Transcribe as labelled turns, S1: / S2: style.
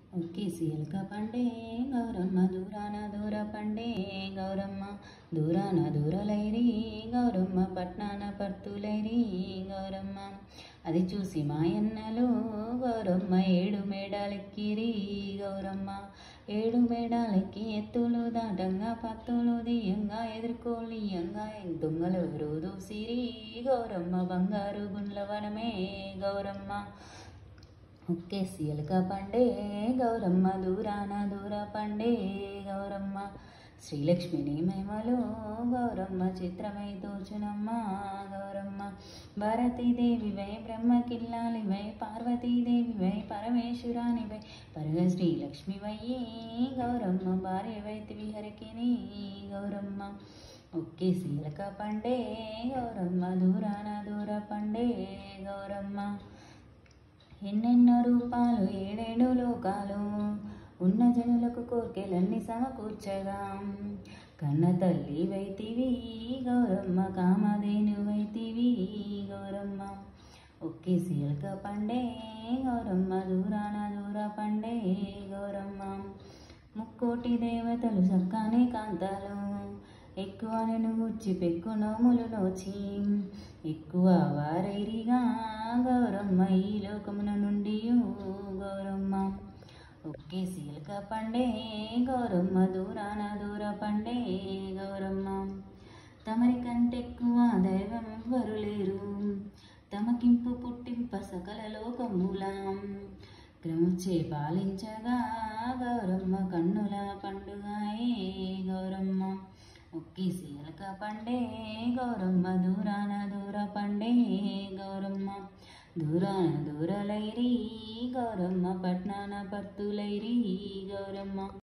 S1: ఒక్కేసి ఎలక పండే గౌరమ్మ దూరాన దూర పండే గౌరమ్మ దూరాన దూరలైరి గౌరమ్మ పట్నాన పర్తులైరి గౌరమ్మ అది చూసి మాయన్నలు గౌరమ్మ ఏడు మేడాలెక్కిరి గౌరమ్మ ఏడు మేడాలెక్కి ఎత్తులు దాటంగా పత్తులు దియంగా ఎదుర్కోలియంగా దొంగలెవరు దూసిరి గౌరమ్మ బంగారు గుండ్లవనమే గౌరమ్మ ఒక్కేసి ఎలక పండే గౌరమ్మ దూరాన దూర పండే గౌరమ్మ శ్రీలక్ష్మిని మహిమలో గౌరమ్మ చిత్రమై తోచునమ్మ గౌరమ్మ భారతీదేవివై బ్రహ్మకిల్లాలివై పార్వతీదేవివై పరమేశ్వరానివై పరగ శ్రీలక్ష్మివై గౌరమ్మ భార్యవైతివి హరికిని గౌరమ్మ ఒక్కేసి ఎలక పండే గౌరమ్మ దూరాన దూర పండే గౌరమ్మ ఎన్నెన్నో రూపాలు ఏడేడు లోకాలు ఉన్న జనులకు కోర్కెలన్నీ సమకూర్చగా కన్న తల్లి వైతివి గౌరమ్మ కామధేను వైతివి గౌరమ్మ ఒకే సీలక పండే గౌరమ్మ దూరాన దూర పండే గౌరమ్మ ముక్కోటి దేవతలు సక్కానే కాంతాలు ఎక్కువ నేను గుచ్చి పెక్కు నోములు నోచి ఎక్కువ వారైరిగా గౌరమ్మ ఈ లోకమున నుండి గౌరమ్మ ఒకే సీలక పండే గౌరమ్మ దూరాన దూర పండే గౌరమ్మ తమరి కంటే ఎక్కువ దైవం ఎవ్వరు లేరు తమకింపు పుట్టింప సకల లోకములాం క్రమచే పాలించగా గౌరమ్మ కన్నుల పండుగాయే గౌరమ్మ ఒక్కి సీలక పండే గౌరమ్మ దూరాన దూర పండే గౌరమ్మ దూరాన దూరలైరి గౌరమ్మ పట్నాన పత్తులైరి గౌరమ్మ